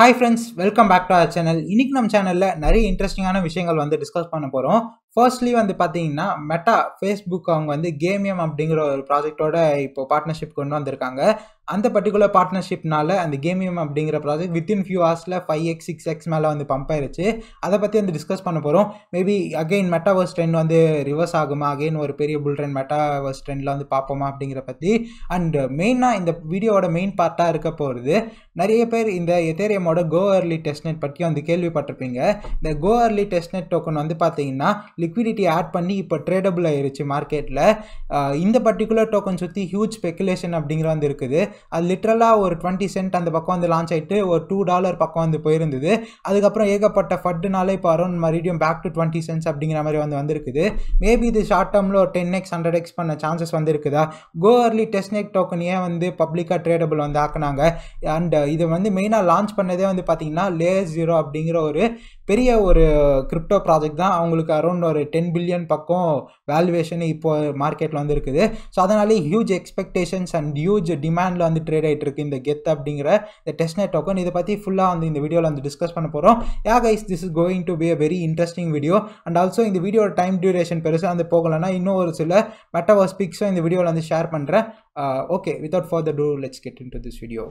hi friends welcome back to our channel இன்னைக்கு நம்ம சேனலில் நிறைய இன்ட்ரெஸ்டிங்கான விஷயங்கள் வந்து டிஸ்கஸ் பண்ண போகிறோம் ஃபர்ஸ்ட்லி வந்து பார்த்தீங்கன்னா மெட்டா ஃபேஸ்புக் அவங்க வந்து கேமியம் அப்படிங்கிற ஒரு ப்ராஜெக்டோட இப்போ பார்ட்னர்ஷிப் கொண்டு வந்திருக்காங்க அந்த பர்டிகுலர் பார்ட்னர்ஷிப்னால அந்த கேமியம் அப்படிங்கிற ப்ராஜெக்ட் வித்தின் ஃபியூ ஹவர்ஸில் ஃபைவ் எக்ஸ் சிக்ஸ் எக்ஸ் மேலே வந்து பம்ப் ஆயிருச்சு அதை பற்றி வந்து டிஸ்கஸ் பண்ண போகிறோம் மேபி அகெயின் மெட்டாவர்ஸ் ட்ரெண்ட் வந்து ரிவர்ஸ் ஆகுமா அகெயின் ஒரு பெரிய புல் ட்ரெண்ட் மெட்டாவர்ஸ் ட்ரெண்டில் வந்து பார்ப்போமா அப்படிங்கிற பற்றி அண்ட் மெயினாக இந்த வீடியோவோட மெயின் பார்ட்டாக இருக்க போகிறது நிறைய பேர் இந்த எத்தேரியமோட கோ அர்லி டெஸ்ட்நெட் பற்றி வந்து கேள்விப்பட்டிருப்பீங்க இந்த கோ அர்லி டெஸ்ட்நெட் டோக்கன் வந்து பார்த்தீங்கன்னா லிக்விடிட்டி ஆட் பண்ணி இப்போ ட்ரேடபிள் ஆயிருச்சு மார்க்கெட்டில் இந்த பர்டிகுலர் டோக்கன் சுற்றி ஹியூஜ் ஸ்பெகுலேஷன் அப்படிங்கிற வந்து இருக்குது அது லிட்ரலாக ஒரு டுவெண்ட்டி சென்ட் அந்த பக்கம் வந்து லான்ச் ஆகிட்டு ஒரு டூ டாலர் பக்கம் வந்து போயிருந்தது அதுக்கப்புறம் ஏகப்பட்ட ஃபட்டுனாலே இப்போ அரௌண்ட் மறுபடியும் பேக் டு டுவெண்ட்டி சென்ட்ஸ் அப்படிங்கிற மாதிரி வந்து வந்திருக்குது மேபி இது ஷார்ட் டேர்மில் ஒரு டென் எக்ஸ் ஹண்ட்ரட் எக்ஸ் பண்ண சான்சஸ் வந்து இருக்குதா கோ அர்லி டெஸ்ட்நெட் டோக்கன் ஏன் வந்து பப்ளிக்காக ட்ரேடபிள் வந்து ஆக்குனாங்க அண்ட் இது வந்து மெயினாக லான்ச் பண்ணதே வந்து பார்த்தீங்கன்னா லேயர் ஜீரோ அப்படிங்கிற ஒரு பெரிய ஒரு கிரிப்டோ ப்ராஜெக்ட் தான் அவங்களுக்கு அரௌண்ட் ஒரு டென் பில்லியன் பக்கம் வேல்யூவேஷன் இப்போ மார்க்கெட்டில் வந்து இருக்குது ஸோ அதனாலே ஹியூஜ் எக்ஸ்பெக்டேஷன்ஸ் அண்ட் ஹியூஜ் டிமாண்டில் வந்து ட்ரேட் ஆகிட்டு இருக்கு இந்த கெத் அப்படிங்கிற இந்த டெஸ்ட்நெட் டோக்கன் இதை பற்றி ஃபுல்லாக வந்து இந்த வீடியோவில் வந்து டிஸ்கஸ் பண்ண போகிறோம் yeah guys this is going to be a very interesting video and also இந்த வீடியோட டைம் டியூரேஷன் பெருசாக வந்து போகலைன்னா இன்னும் ஒரு சில மெட்டவர்ஸ் பிக்ஸும் இந்த வீடியோவில் வந்து ஷேர் பண்ணுறேன் okay without further ado let's get into this video வீடியோ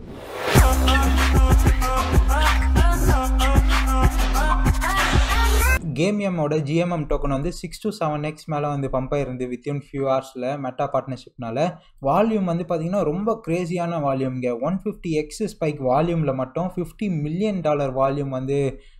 கேமியமோட ஜிஎம்எம் டோக்கன் வந்து சிக்ஸ் டு செவன் எக்ஸ் மேலே வந்து பம்ப் ஆயிருந்து வித்தின் ஃபியூ ஹவர்ஸில் மெட்டா பார்ட்னர்ஷிப்னால வால்யூம் வந்து பார்த்திங்கன்னா ரொம்ப க்ரேஸியான வால்யூம்ங்க ஒன் ஃபிஃப்டி எக்ஸ் ஸ்பைக் வால்யூமில் மட்டும் ஃபிஃப்டி மில்லியன் டாலர் வால்யூம் வந்து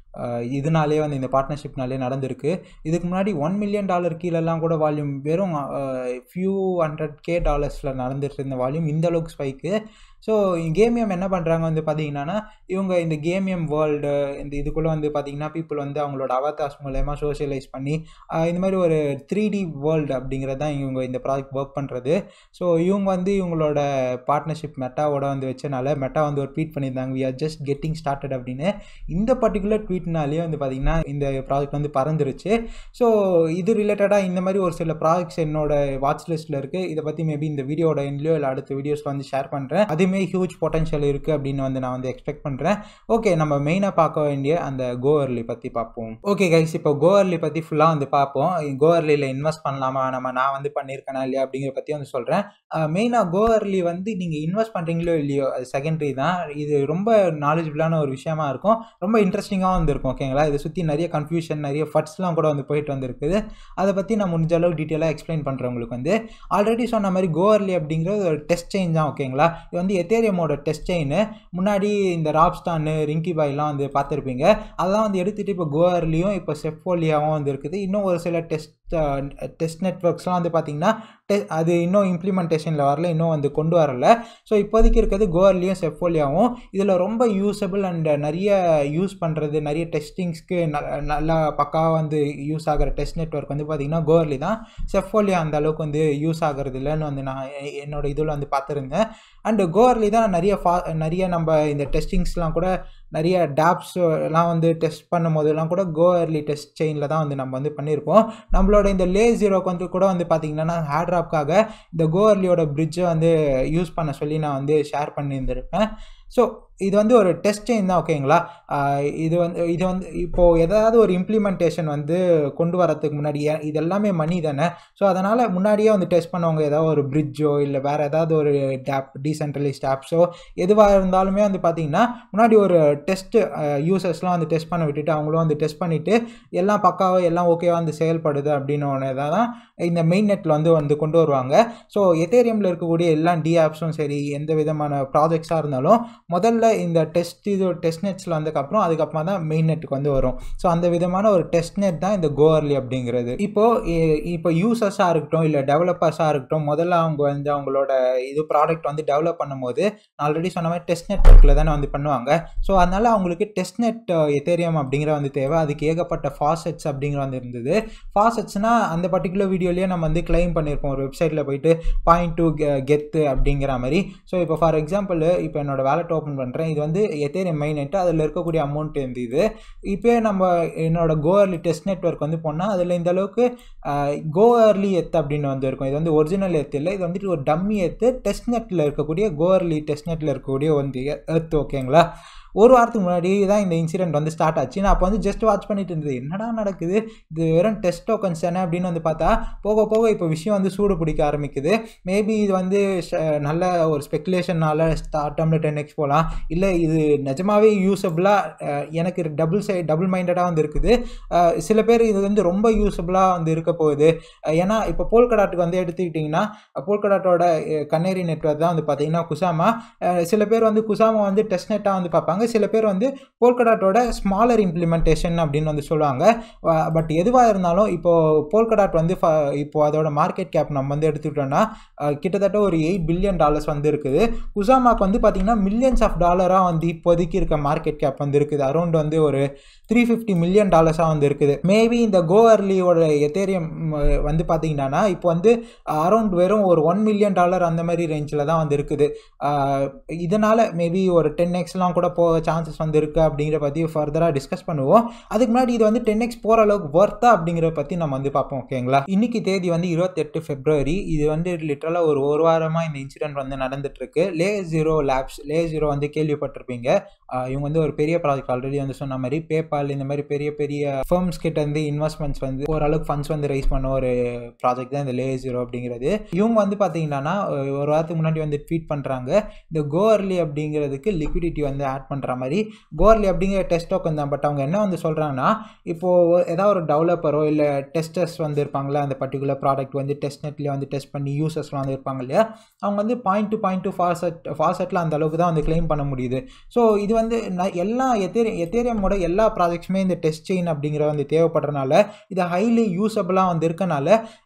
இதனாலே வந்து இந்த பார்ட்னர்ஷிப்னாலே நடந்திருக்கு இதுக்கு முன்னாடி ஒன் மில்லியன் டாலர் கீழெல்லாம் கூட வால்யூம் வெறும் ஃபியூ ஹண்ட்ரட் கே டாலர்ஸில் நடந்துட்டு இருந்த வால்யூம் இந்த அளவுக்கு ஸ்பைக்கு ஸோ கேமியம் என்ன பண்ணுறாங்க வந்து பார்த்தீங்கன்னா இவங்க இந்த கேமியம் வேர்ல்டு இந்த இதுக்குள்ளே வந்து பார்த்தீங்கன்னா பீப்புள் வந்து அவங்களோட அவதாஸ் மூலயமா சோஷியலைஸ் பண்ணி இந்த மாதிரி ஒரு த்ரீ டி வேர்ல்டு அப்படிங்கிறது தான் இவங்க இந்த ப்ராஜெக்ட் ஒர்க் பண்ணுறது ஸோ இவங்க வந்து இவங்களோட பார்ட்னர்ஷிப் மெட்டாவோட வந்து வச்சனால மெட்டா வந்து ஒரு ட்வீட் பண்ணியிருந்தாங்க we are just getting started அப்படின்னு இந்த பர்டிகுலர் ட்வீட்னாலேயே வந்து பார்த்தீங்கன்னா இந்த ப்ராஜெக்ட் வந்து பறந்துருச்சு ஸோ இது ரிலேட்டடாக இந்த மாதிரி ஒரு சில ப்ராஜெக்ட்ஸ் என்னோட வாட்ச் லிஸ்ட்டில் இருக்குது இதை பற்றி மேபி இந்த வீடியோட எண்ட்லையோ இல்லை அடுத்த வீடியோஸில் வந்து ஷேர் பண்ணுறேன் அதே அதுவுமே ஹியூஜ் பொட்டன்ஷியல் இருக்குது அப்படின்னு வந்து நான் வந்து எக்ஸ்பெக்ட் பண்ணுறேன் ஓகே நம்ம மெயினாக பார்க்க வேண்டிய அந்த கோவர்லி பற்றி பார்ப்போம் ஓகே கைஸ் இப்போ கோவர்லி பற்றி ஃபுல்லாக வந்து பார்ப்போம் கோவர்லியில் இன்வெஸ்ட் பண்ணலாமா நம்ம நான் வந்து பண்ணியிருக்கேனா இல்லையா அப்படிங்கிற பற்றி வந்து சொல்கிறேன் மெயினாக கோவர்லி வந்து நீங்கள் இன்வெஸ்ட் பண்ணுறீங்களோ இல்லையோ அது செகண்டரி தான் இது ரொம்ப நாலேஜபிளான ஒரு விஷயமா இருக்கும் ரொம்ப இன்ட்ரெஸ்டிங்காக வந்து இருக்கும் ஓகேங்களா இதை சுற்றி நிறைய கன்ஃபியூஷன் நிறைய ஃபட்ஸ்லாம் கூட வந்து போயிட்டு வந்துருக்குது அதை பற்றி நான் முடிஞ்ச அளவு டீட்டெயிலாக எக்ஸ்பிளைன் பண்ணுறேன் உங்களுக்கு வந்து ஆல்ரெடி சொன்ன மாதிரி கோவர்லி அப்படிங்கிறது ஒரு டெஸ்ட் சேஞ்ச் தான் ஓகேங்களா இது வந்து எத்தேரியமோட டெஸ்ட் செயின் முன்னாடி இந்த ராப்ஸ்டானு ரிங்கி பாய்லாம் வந்து பார்த்துருப்பீங்க அதெல்லாம் வந்து எடுத்துகிட்டு இப்போ கோவர்லியும் இப்போ செஃபோலியாவும் வந்து இருக்குது இன்னும் ஒரு சில டெஸ்ட் டெஸ்ட் நெட்ஒர்க்ஸ்லாம் வந்து பார்த்திங்கன்னா டெ அது இன்னும் இம்ப்ளிமெண்டேஷனில் வரல இன்னும் வந்து கொண்டு வரல ஸோ இப்போதைக்கு இருக்கிறது கோவர்லியும் செஃபோலியாவும் இதில் ரொம்ப யூஸபிள் அண்ட் நிறைய யூஸ் பண்ணுறது நிறைய டெஸ்டிங்ஸ்க்கு நல்லா பக்காவாக வந்து யூஸ் ஆகிற டெஸ்ட் நெட்ஒர்க் வந்து பார்த்திங்கன்னா கோவர்லி தான் செஃபோலியா அந்த அளவுக்கு வந்து யூஸ் ஆகிறது இல்லைன்னு வந்து நான் என்னோட இதில் வந்து பார்த்துருந்தேன் அண்டு கோவர்லி தான் நிறைய ஃபா நிறைய நம்ம இந்த டெஸ்டிங்ஸ்லாம் கூட நிறைய டேப்ஸ் எல்லாம் வந்து டெஸ்ட் பண்ணும் போதெல்லாம் கூட கோ அர்லி டெஸ்ட் செயினில் தான் வந்து நம்ம வந்து பண்ணியிருப்போம் நம்மளோட இந்த லே ஜீரோக்கு வந்து கூட வந்து பார்த்திங்கன்னா ஹேட்ராப்காக இந்த கோ அர்லியோட பிரிட்ஜை வந்து யூஸ் பண்ண சொல்லி நான் வந்து ஷேர் பண்ணியிருந்திருப்பேன் ஸோ இது வந்து ஒரு டெஸ்ட் செயின் தான் ஓகேங்களா இது வந்து இது வந்து இப்போது ஏதாவது ஒரு இம்ப்ளிமெண்டேஷன் வந்து கொண்டு வரதுக்கு முன்னாடி இது எல்லாமே மணி தானே ஸோ அதனால் முன்னாடியே வந்து டெஸ்ட் பண்ணவங்க ஏதாவது ஒரு பிரிட்ஜோ இல்லை வேறு ஏதாவது ஒரு டேப் டீசென்ட்ரலைஸ்ட் ஆப்ஸோ எதுவாக இருந்தாலுமே வந்து பார்த்திங்கன்னா முன்னாடி ஒரு டெஸ்ட்டு யூசர்ஸ்லாம் வந்து டெஸ்ட் பண்ண விட்டுட்டு அவங்களும் வந்து டெஸ்ட் பண்ணிவிட்டு எல்லாம் பக்காவாக எல்லாம் ஓகேவாக வந்து செயல்படுது அப்படின்னு தான் இந்த மெயின் நெட்டில் வந்து வந்து கொண்டு வருவாங்க ஸோ எத்தேரியமில் இருக்கக்கூடிய எல்லா டி ஆப்ஸும் சரி எந்த விதமான ப்ராஜெக்ட்ஸாக இருந்தாலும் முதல்ல இந்த டெஸ்ட் இது டெஸ்ட் நெட்ஸில் வந்ததுக்கப்புறம் அதுக்கப்புறமா தான் மெயின் நெட்டுக்கு வந்து வரும் ஸோ அந்த விதமான ஒரு டெஸ்ட் நெட் தான் இந்த கோவர்லி அப்படிங்கிறது இப்போது இப்போ யூசர்ஸாக இருக்கட்டும் இல்லை டெவலப்பர்ஸாக இருக்கட்டும் முதல்ல அவங்க வந்து அவங்களோட இது ப்ராடக்ட் வந்து டெவலப் பண்ணும்போது நான் ஆல்ரெடி சொன்ன மாதிரி டெஸ்ட் நெட்ஒர்க்கில் தானே வந்து பண்ணுவாங்க ஸோ அதனால் அவங்களுக்கு டெஸ்ட் நெட் எத்தேரியம் அப்படிங்கிற வந்து தேவை அதுக்கு ஏகப்பட்ட ஃபாசெட்ஸ் அப்படிங்கிற வந்து இருந்தது ஃபாசெட்ஸ்னால் அந்த பர்டிகுலர் வீடியோலேயே நம்ம வந்து கிளைம் பண்ணியிருப்போம் ஒரு வெப்சைட்டில் போயிட்டு பாயிண்ட் டு கெத்து அப்படிங்கிற மாதிரி ஸோ இப்போ ஃபார் எக்ஸாம்பிள் இப்போ என்னோட வேலட் ஓப்பன் பண்ணுறேன் இது வந்து எத்தேரியம் மெயின் நெட் அதில் இருக்கக்கூடிய அமௌண்ட் இருந்தது இப்போ நம்ம என்னோட கோவர்லி டெஸ்ட் நெட்ஒர்க் வந்து போனால் அதில் இந்த அளவுக்கு கோவர்லி எத் அப்படின்னு வந்து இருக்கும் இது வந்து ஒரிஜினல் எத் இல்லை இது வந்துட்டு ஒரு டம்மி எத்து டெஸ்ட் நெட்டில் இருக்கக்கூடிய கோவர்லி டெஸ்ட் நெட்டில் இருக்கக்கூடிய வந்து எர்த் ஓகேங்களா ஒரு வாரத்துக்கு முன்னாடி தான் இந்த இன்சிடென்ட் வந்து ஸ்டார்ட் ஆச்சு நான் அப்போ வந்து ஜஸ்ட் வாட்ச் பண்ணிட்டு இருந்தது என்னடா நடக்குது இது வெறும் டெஸ்ட் டோக்கன்ஸ் தானே அப்படின்னு வந்து பார்த்தா போக போக இப்போ விஷயம் வந்து சூடு பிடிக்க ஆரம்பிக்குது மேபி இது வந்து நல்ல ஒரு ஸ்பெக்குலேஷனால் ஸ்டார்டமில் டென் எக்ஸ் போகலாம் இல்லை இது நிஜமாவே யூஸபிளாக எனக்கு டபுள் சை டபுள் மைண்டடாக வந்து இருக்குது சில பேர் இது வந்து ரொம்ப யூஸபிளாக வந்து இருக்க போகுது ஏன்னா இப்போ போல்கடாட்டுக்கு வந்து எடுத்துக்கிட்டிங்கன்னா போல்கடாட்டோட கண்ணேரி நெட்ஒர்க் தான் வந்து பார்த்தீங்கன்னா குசாமா சில பேர் வந்து குசாமா வந்து டெஸ்ட் நெட்டாக வந்து பார்ப்பாங்க சில பேர் வந்து போல்கடாட்டோட ஸ்மாலர் இம்ப்ளிமெண்டேஷன் அப்படின்னு வந்து சொல்லுவாங்க பட் எதுவாக இருந்தாலும் இப்போது போல்கடாட் வந்து இப்போ அதோட மார்க்கெட் கேப் நம்ம வந்து எடுத்துக்கிட்டோம்னா கிட்டத்தட்ட ஒரு எயிட் பில்லியன் டாலர்ஸ் வந்து இருக்குது குசாமாக்கு வந்து பார்த்திங்கன்னா மில்லியன்ஸ் ஆஃப் டாலராக வந்து இப்போதைக்கு இருக்க மார்க்கெட் கேப் வந்து இருக்குது அரௌண்ட் வந்து ஒரு த்ரீ ஃபிஃப்டி மில்லியன் டாலர்ஸாக வந்து இருக்குது மேபி இந்த கோ அர்லியோட எத்தேரியம் வந்து பார்த்தீங்கன்னா இப்போ வந்து அரௌண்ட் வெறும் ஒரு ஒன் மில்லியன் டாலர் அந்த மாதிரி ரேஞ்சில் தான் வந்து இருக்குது இதனால் மேபி ஒரு டென் எக்ஸ்லாம் கூட போக சான்சஸ் வந்து இருக்குது அப்படிங்கிற பற்றி ஃபர்தராக டிஸ்கஸ் பண்ணுவோம் அதுக்கு முன்னாடி இது வந்து டென் எக்ஸ் போகிற அளவுக்கு ஒர்த்தா அப்படிங்கிற பற்றி நம்ம வந்து பார்ப்போம் ஓகேங்களா இன்னைக்கு தேதி வந்து இருபத்தெட்டு ஃபெப்ரவரி இது வந்து லிட்டரலாக ஒரு ஒரு வாரமாக இந்த இன்சிடென்ட் வந்து நடந்துட்டுருக்கு layer zero labs layer zero வந்து கேள்விப்பட்டிருப்பீங்க இவங்க வந்து ஒரு பெரிய ப்ராஜெக்ட் ஆல்ரெடி வந்து சொன்ன மாதிரி பேபால் இந்த மாதிரி பெரிய பெரிய ஃபர்ம்ஸ் கிட்ட இருந்து இன்வெஸ்ட்மெண்ட்ஸ் வந்து ஓரளவுக்கு ஃபண்ட்ஸ் வந்து ரைஸ் பண்ண ஒரு ப்ராஜெக்ட் தான் இந்த லே ஜீரோ அப்படிங்கிறது இவங்க வந்து பார்த்தீங்கன்னா ஒரு வாரத்துக்கு முன்னாடி வந்து ட்வீட் பண்ணுறாங்க இந்த கோர்லி அப்படிங்கிறதுக்கு லிக்விடிட்டி வந்து ஆட் பண்ணுற மாதிரி கோர்லி அப்படிங்கிற டெஸ்ட் டோக்கன் தான் பட் அவங்க என்ன வந்து சொல்கிறாங்கன்னா இப்போது ஏதாவது ஒரு டெவலப்பரோ இல்லை டெஸ்டர்ஸ் வந்து இருப்பாங்களே அந்த பர்டிகுலர் ப்ராடக்ட் வந்து டெஸ்ட் நெட்லேயே வந்து டெஸ்ட் பண்ணி யூசர்ஸ்லாம் வந்து இருப்பாங்க இல்லையா அவங்க வந்து point to point to faucet ஃபாசட்டில் அந்த அளவுக்கு தான் வந்து கிளைம் பண்ண முடியுது ஸோ இது வந்து எல்லா எத்தேரி எத்தேரியமோட எல்லா ப்ராஜெக்ட்ஸுமே இந்த டெஸ்ட் செயின் அப்படிங்கிற வந்து தேவைப்படுறனால இது ஹைலி யூஸபிளாக வந்து இருக்கனால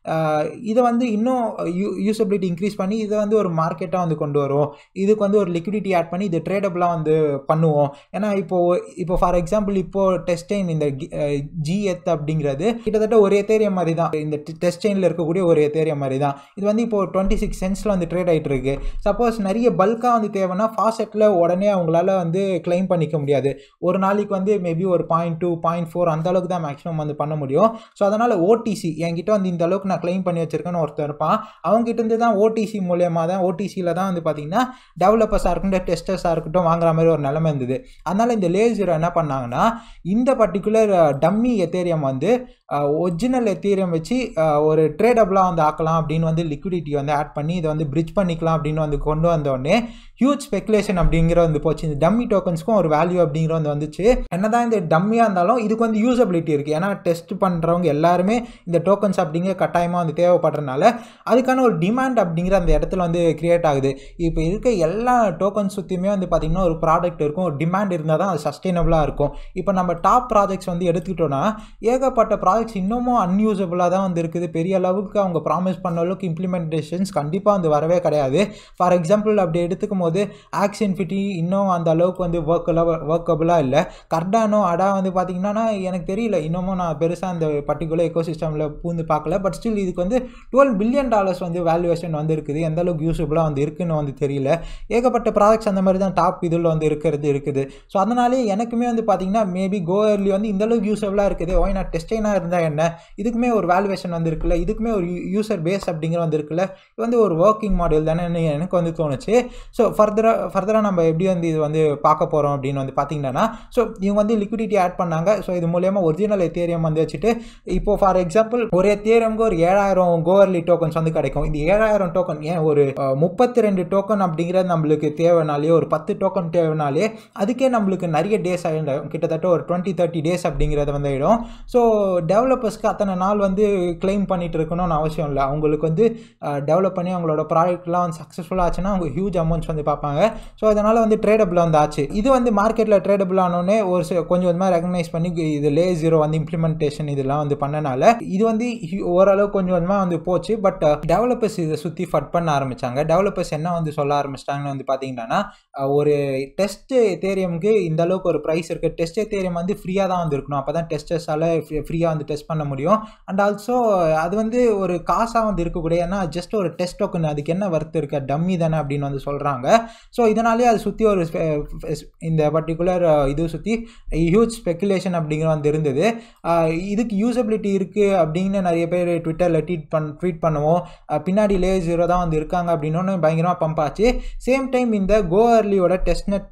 இதை வந்து இன்னும் யூ யூசபிலிட்டி இன்க்ரீஸ் பண்ணி இதை வந்து ஒரு மார்க்கெட்டாக வந்து கொண்டு வரும் இதுக்கு வந்து ஒரு லிக்விடிட்டி ஆட் பண்ணி இது ட்ரேடபிளாக வந்து பண்ணுவோம் ஏன்னா இப்போது இப்போ ஃபார் எக்ஸாம்பிள் இப்போது டெஸ்ட் செயின் இந்த ஜி எத் அப்படிங்கிறது கிட்டத்தட்ட ஒரு எத்தேரியம் மாதிரி தான் இந்த டெஸ்ட் செயினில் இருக்கக்கூடிய ஒரு எத்தேரியம் மாதிரி தான் இது வந்து இப்போ டுவெண்ட்டி சிக்ஸ் சென்ஸில் வந்து ட்ரேட் ஆகிட்டு இருக்கு சப்போஸ் நிறைய பல்காக வந்து தேவைன்னா ஃபாஸ்டெட்டில் உடனே அவங்களால வந்து கிளைம் பண்ணிக்க முடியாது ஒரு நாளைக்கு வந்து மேபி ஒரு பாயிண்ட் டூ பாயிண்ட் ஃபோர் அந்த அளவுக்கு தான் மேக்ஸிமம் வந்து பண்ண முடியும் ஸோ அதனால் ஓடிசி என்கிட்ட வந்து இந்த அளவுக்கு நான் கிளைம் பண்ணி வச்சிருக்கேன்னு ஒருத்தர் இருப்பான் அவங்ககிட்ட இருந்து தான் ஓடிசி மூலியமாக தான் ஓடிசியில் தான் வந்து பார்த்தீங்கன்னா டெவலப்பர்ஸாக இருக்கட்டும் டெஸ்டர்ஸாக இருக்கட்டும் வாங்குற மாதிரி ஒரு நிலைமை இருந்தது அதனால் இந்த லேசர் என்ன பண்ணாங்கன்னா இந்த பர்டிகுலர் டம்மி எத்தேரியம் வந்து ஒரிஜினல் எத்தீரியம் வச்சு ஒரு ட்ரேடபிளாக வந்து ஆக்கலாம் அப்படின்னு வந்து லிக்விடிட்டி வந்து ஆட் பண்ணி இதை வந்து பிரிட்ஜ் பண்ணிக்கலாம் அப்படின்னு வந்து கொண்டு வந்தோடனே ஹியூஜ் ஸ்பெகுலேஷன் அப்படிங்கிற வந்து போச்சு இந்த டம்மி டோக்கன்ஸ்க்கும் ஒரு வேல்யூ அப்படிங்கிற வந்து வந்துச்சு என்னதான் இந்த டம்மியாக இருந்தாலும் இதுக்கு வந்து யூசபிலிட்டி இருக்குது ஏன்னா டெஸ்ட் பண்ணுறவங்க எல்லாருமே இந்த டோக்கன்ஸ் அப்படிங்கிற கட்டாயமாக வந்து தேவைப்படுறதுனால அதுக்கான ஒரு டிமாண்ட் அப்படிங்கிற அந்த இடத்துல வந்து கிரியேட் ஆகுது இப்போ இருக்க எல்லா டோக்கன்ஸ் சுற்றியுமே வந்து பார்த்திங்கன்னா ஒரு ப்ராடக்ட் இருக்கும் ஒரு டிமாண்ட் இருந்தால் தான் அது சஸ்டைனபிளாக இருக்கும் இப்போ நம்ம டாப் ப்ராஜெக்ட்ஸ் வந்து எடுத்துக்கிட்டோன்னா ஏகப்பட்ட ப்ராஜெக்ட்ஸ் இன்னமும் அன்யூசபிளாக தான் வந்து இருக்குது பெரிய அளவுக்கு அவங்க ப்ராமிஸ் பண்ண அளவுக்கு இம்ப்ளிமெண்டேஷன்ஸ் கண்டிப்பாக வந்து வரவே கிடையாது ஃபார் எக்ஸாம்பிள் அப்படி எடுத்துக்கும் போது ஆக்ஸ் இன்ஃபிட்டி இன்னும் அந்த அளவுக்கு வந்து ஒர்க்கலாக ஒர்க்கபுளாக இல்லை கர்டானோ அடா வந்து பார்த்திங்கன்னா எனக்கு தெரியல இன்னமும் நான் பெருசாக அந்த பர்டிகுலர் எக்கோ சிஸ்டமில் பூந்து பார்க்கல பட் ஸ்டில் இதுக்கு வந்து டுவெல் பில்லியன் டாலர்ஸ் வந்து வேல்யூவேஷன் வந்து இருக்குது எந்த அளவுக்கு யூஸ்ஃபுல்லாக வந்து இருக்குன்னு வந்து தெரியல ஏகப்பட்ட ப்ராடக்ட்ஸ் அந்த மாதிரி தான் டாப் இதில் வந்து இருக்கிறது இருக்குது ஸோ அதனாலே எனக்குமே வந்து பார்த்திங்கன்னா மேபி கோயர்லி வந்து இந்த அளவுக்கு யூஸ்ஃபுல்லாக இருக்குது ஓய் நான் டெஸ்டைனாக இருந்தால் என்ன இதுக்குமே ஒரு வேல்யூவேஷன் வந்து இருக்குல்ல இதுக்குமே ஒரு யூசர் பேஸ் அப்படிங்கிற வந்து இருக்குல்ல இது வந்து ஒரு ஒர்க்கிங் மாடல் தானே எனக்கு வந்து தோணுச்சு ஸோ ஃபர்தராக ஃபர்தராக நம்ம எப்படி வந்து இது வந்து பார்க்க போகிறோம் அப்படின்னு வந்து பார்த்தீங்கன்னா ஸோ இவங்க வந்து லிக்விடிட்டி ஆட் பண்ணாங்க ஸோ இது மூலயமா ஒரிஜினல் எத்தேரியம் வந்து வச்சுட்டு இப்போ ஃபார் எக்ஸாம்பிள் ஒரு எத்தேரியம்க்கு ஒரு ஏழாயிரம் கோவர்லி டோக்கன்ஸ் வந்து கிடைக்கும் இந்த ஏழாயிரம் டோக்கன் ஏன் ஒரு முப்பத்தி ரெண்டு டோக்கன் அப்படிங்கிறது நம்மளுக்கு தேவைனாலே ஒரு பத்து டோக்கன் தேவைனாலே அதுக்கே நம்மளுக்கு நிறைய டேஸ் ஆகிடும் கிட்டத்தட்ட ஒரு டுவெண்ட்டி தேர்ட்டி டேஸ் அப்படிங்கிறத வந்து ஆகிடும் ஸோ டெவலப்பர்ஸ்க்கு அத்தனை நாள் வந்து கிளைம் பண்ணிட்டு இருக்கணும்னு அவசியம் இல்லை அவங்களுக்கு வந்து டெவலப் பண்ணி அவங்களோட ப்ராடக்ட்லாம் வந்து சக்ஸஸ்ஃபுல்லாக ஆச்சுன்னா அவங்க ஹியூஜ் அமௌண்ட்ஸ் வந்து பார்ப்பாங்க ஸோ அதனால் வந்து ட்ரேடபிள் வந்து ஆச்சு இது வந்து மார்க்கெட்டில் ட்ரேடபிள் ஆனோடனே ஒரு சில கொஞ்சம் கொஞ்சமாக ரெகனைஸ் பண்ணி இது லே ஜீரோ வந்து இம்ப்ளிமெண்டேஷன் இதெல்லாம் வந்து பண்ணனால இது வந்து ஓரளவு கொஞ்சம் கொஞ்சமாக வந்து போச்சு பட் டெவலப்பர்ஸ் இதை சுற்றி ஃபட் பண்ண ஆரம்பித்தாங்க டெவலப்பர்ஸ் என்ன வந்து சொல்ல ஆரம்பிச்சிட்டாங்கன்னு வந்து பார்த்தீங்கன்னா ஒரு டெஸ்ட் தேரியமுக்கு இந்த அளவுக்கு ஒரு ப்ரைஸ் இருக்குது டெஸ்ட் தேரியம் வந்து ஃப்ரீயாக தான் வந்து இருக்கணும் அப்போ தான் டெஸ்டர்ஸால் ஃப்ரீயாக வந்து டெஸ்ட் பண்ண முடியும் அண்ட் ஆல்சோ அது வந்து ஒரு காசாக வந்து இருக்கக்கூடிய ஏன்னா ஜஸ்ட் ஒரு டெஸ்ட் டோக்கன் அதுக்கு என்ன ஒர்த் இருக்க டம்மி தானே அப்படின்னு வந்து சொல்கிறாங்க ஸோ இதனாலே அதை சுற்றி ஒரு இந்த பர்டிகுலர் இது சுற்றி ஹியூஜ் ஸ்பெக்குலேஷன் அப்படிங்கிற வந்து இருந்தது இதுக்கு யூசபிலிட்டி இருக்குது அப்படின்னு நிறைய பேர் ட்விட்டரில் ட்வீட் பண் ட்வீட் பண்ணுவோம் பின்னாடி லே ஜீரோ தான் வந்து இருக்காங்க அப்படின்னு பயங்கரமாக பம்ப் ஆச்சு சேம் டைம் இந்த கோ அர்லியோட டெஸ்ட் நெட்டோட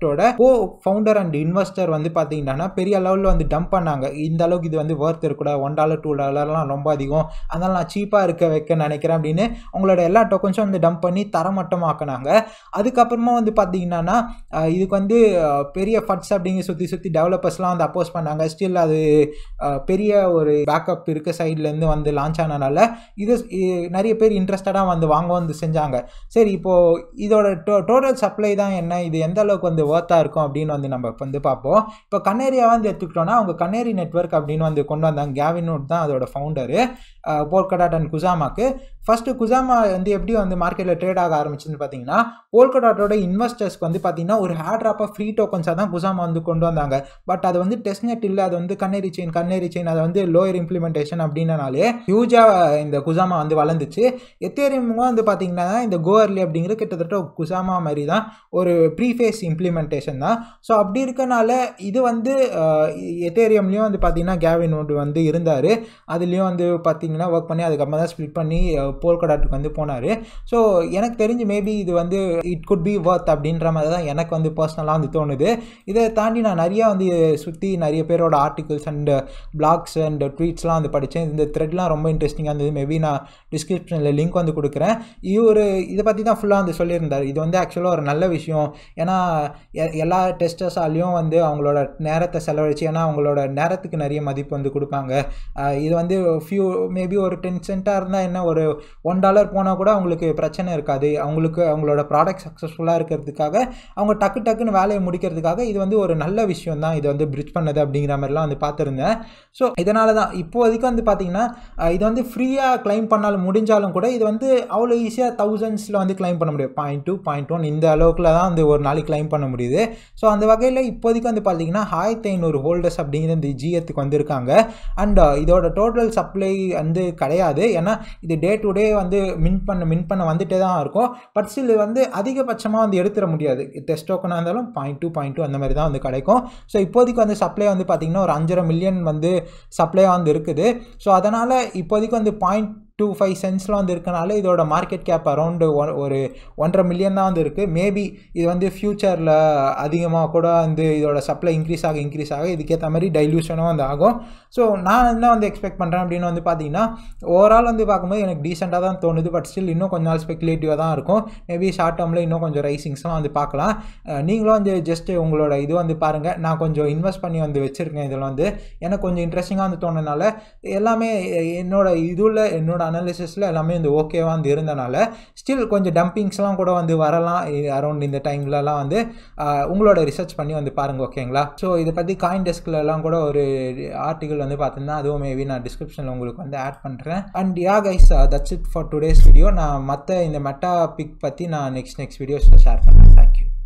கோ ஃபவுண்டர் அண்ட் இன்வெஸ்டர் வந்து பார்த்தீங்கன்னா பெரிய லெவலில் வந்து டம்ப் பண்ணாங்க இந்த அளவுக்கு இது வந்து ஒர்த் இருக்கக்கூடாது ஒன் டாலர் டூ டாலர்லாம் ரொம்ப அதிகம் அதனால் நான் சீப்பாக இருக்க வைக்க நினைக்கிறேன் அப்படின்னு அவங்களோட எல்லா டோக்கன்ஸும் வந்து டம்ப் பண்ணி தரமட்டமாக்குனாங்க அதுக்கப்புறமா வந்து பார்த்தீங்கன்னா இதுக்கு வந்து பெரிய ஃபட்ஸ் அப்படிங்க சுற்றி சுற்றி டெவலப்பர்ஸ்லாம் வந்து அப்போஸ் பண்ணாங்க ஸ்டில் அது பெரிய ஒரு பேக்கப் இருக்க சைட்லேருந்து வந்து லான்ச் ஆனனால இது நிறைய பேர் இன்ட்ரெஸ்டடாக வந்து வாங்க வந்து செஞ்சாங்க சரி இப்போது இதோட டோ டோட்டல் சப்ளை தான் என்ன இது எந்த அளவுக்கு வந்து ஒர்த்தாக இருக்கும் அப்படின்னு வந்து நம்ம வந்து பார்ப்போம் இப்போ கனேரியா வந்து எடுத்துக்கிட்டோம்னா அவங்க கனேரி நெட்ஒர்க் அப்படின்னு வந்து கொண்டு வந்தாங்க கேவினோட் தான் அதோட ஃபவுண்டரு போல்கடாட் அண்ட் குசாமாக்கு ஃபஸ்ட்டு குசாமா வந்து எப்படி வந்து மார்க்கெட்டில் ட்ரேட் ஆக ஆரம்பிச்சுன்னு பார்த்தீங்கன்னா போல்கடாட்டோட இன்வெஸ்டர்ஸ்க்கு வந்து பார்த்தீங்கன்னா ஒரு ஹேட் ட்ராப்பாக ஃப்ரீ டோக்கன்ஸாக தான் குசாமா வந்து கொண்டு வந்தாங்க பட் அது வந்து டெஸ்ட் நெட் இல்லை அது வந்து கண்ணேரி செயின் கண்ணேரி செயின் அதை வந்து லோயர் இம்ப்ளிமெண்டேஷன் அப்படின்னனாலே ஹியூஜாக இந்த குசாமா வந்து வளர்ந்துச்சு எத்தேரியமும் வந்து பார்த்தீங்கன்னா இந்த கோர்லி அப்படிங்கிற கிட்டத்தட்ட குசாமா மாதிரி தான் ஒரு ப்ரீஃபேஸ் இம்ப்ளிமெண்டேஷன் தான் ஸோ அப்படி இருக்கனால இது வந்து எத்தேரியம்லேயும் வந்து பார்த்தீங்கன்னா கேவின் வந்து இருந்தார் அதுலேயும் வந்து பார்த்தீங்கன்னா ஒர்க் பண்ணி அதுக்கப்புறமா தான் ஸ்ப்ளிட் பண்ணி போல்கடாட்டுக்கு வந்து போனார் ஸோ எனக்கு தெரிஞ்சு மேபி இது வந்து இட் குட் பி ஒர்த் அப்படின்ற மாதிரி தான் எனக்கு வந்து பர்சனலாக வந்து தோணுது இதை தாண்டி நான் நிறையா வந்து சுற்றி நிறைய பேரோட ஆர்டிகல்ஸ் அண்ட் பிளாக்ஸ் அண்ட் ட்வீட்ஸ்லாம் வந்து படித்தேன் இந்த த்ரெட்லாம் ரொம்ப இன்ட்ரெஸ்டிங்காக இருந்தது மேபி நான் டிஸ்கிரிப்ஷனில் லிங்க் வந்து கொடுக்குறேன் இவர் இதை பற்றி தான் ஃபுல்லாக வந்து சொல்லியிருந்தார் இது வந்து ஆக்சுவலாக ஒரு நல்ல விஷயம் ஏன்னா எல்லா டெஸ்டர்ஸாலையும் வந்து அவங்களோட நேரத்தை செலவழிச்சு ஏன்னா அவங்களோட நேரத்துக்கு நிறைய மதிப்பு வந்து கொடுப்பாங்க இது வந்து ஃபியூ மேபி ஒரு டென் சென்ட்டாக இருந்தால் என்ன ஒரு ஒன் டாலர் போனால் கூட அவங்களுக்கு பிரச்சனை இருக்காது அவங்களுக்கு அவங்களோட ப்ராடக்ட் சக்ஸஸ்ஃபுல்லாக இருக்கிறதுக்காக அவங்க டக்கு டக்குன்னு வேலையை முடிக்கிறதுக்காக இது வந்து ஒரு நல்ல விஷயம் தான் இது வந்து பிரிட்ஜ் பண்ணது அப்படிங்கிற மாதிரிலாம் வந்து பார்த்துருந்தேன் ஸோ இதனால தான் இப்போதைக்கு வந்து பார்த்தீங்கன்னா இது வந்து ஃப்ரீயாக கிளைம் பண்ணாலும் முடிஞ்சாலும் கூட இது வந்து அவ்வளோ ஈஸியாக தௌசண்ட்ஸில் வந்து கிளைம் பண்ண முடியும் பாயிண்ட் டூ பாயிண்ட் ஒன் இந்த அளவுக்குல தான் வந்து ஒரு நாளைக்கு கிளைம் பண்ண முடியுது ஸோ அந்த வகையில் இப்போதைக்கு வந்து பார்த்தீங்கன்னா ஆயிரத்தி ஐநூறு ஹோல்டர்ஸ் அப்படிங்கிற இந்த ஜிஎத்துக்கு வந்திருக்காங்க அண்ட் இதோட டோட்டல் சப்ளை வந்து கிடையாது ஏன்னா இது டே டு டே வந்து மின் பண்ண மின் பண்ண வந்துட்டே தான் இருக்கும் பட் ஸ்டில் வந்து அதிகபட்சமாக வந்து எடுத்துட முடியாது டெஸ்ட் டோக்கனாக இருந்தாலும் பாயிண்ட் டூ பாயிண்ட் டூ அந்த மாதிரி தான் வந்து கிடைக்கும் ஸோ இப்போதைக்கு வந்து சப்ளை வந்து பார்த்திங்கன்னா ஒரு அஞ்சரை மில்லியன் வந்து சப்ளையாக வந்து இருக்குது ஸோ அதனால் இப்போதைக்கு வந்து பாயிண்ட் டூ ஃபைவ் சென்ட்ஸில் வந்து இருக்கனால இதோட மார்க்கெட் கேப் அரௌண்டு ஒன் ஒரு ஒன்றரை மில்லியன் தான் வந்து இருக்குது மேபி இது வந்து ஃப்யூச்சரில் அதிகமாக கூட வந்து இதோட சப்ளை இன்க்ரீஸ் ஆக இன்க்ரீஸ் ஆக இதுக்கேற்ற மாதிரி டைல்யூஷனும் வந்து ஆகும் ஸோ நான் என்ன வந்து எக்ஸ்பெக்ட் பண்ணுறேன் அப்படின்னு வந்து பார்த்தீங்கன்னா ஓவரால் வந்து பார்க்கும்போது எனக்கு டீசெண்டாக தான் தோணுது பட் ஸ்டில் இன்னும் கொஞ்ச நாள் ஸ்பெக்குலேட்டிவாக தான் இருக்கும் மேபி ஷார்ட் டேர்மில் இன்னும் கொஞ்சம் ரைசிங்ஸ்லாம் வந்து பார்க்கலாம் நீங்களும் வந்து ஜஸ்ட்டு உங்களோட இது வந்து பாருங்கள் நான் கொஞ்சம் இன்வெஸ்ட் பண்ணி வந்து வச்சுருக்கேன் இதில் வந்து எனக்கு கொஞ்சம் இன்ட்ரெஸ்டிங்காக வந்து தோணுனால எல்லாமே என்னோட இதுல என்னோட அனாலிசிஸில் எல்லாமே வந்து ஓகேவாக வந்து இருந்தனால ஸ்டில் கொஞ்சம் டம்பிங்ஸ்லாம் கூட வந்து வரலாம் அரௌண்ட் இந்த டைம்லலாம் வந்து உங்களோட ரிசர்ச் பண்ணி வந்து பாருங்கள் ஓகேங்களா ஸோ இதை பற்றி காயின் டெஸ்க்லலாம் கூட ஒரு ஆர்டிகல் வந்து பார்த்திருந்தா அதுவும் மேபி நான் டிஸ்கிரிப்ஷனில் உங்களுக்கு வந்து ஆட் பண்ணுறேன் and yeah guys that's it for today's video நான் மற்ற இந்த மெட்டா பிக் பற்றி நான் நெக்ஸ்ட் நெக்ஸ்ட் வீடியோஸில் ஷேர் பண்ணுறேன் தேங்க்யூ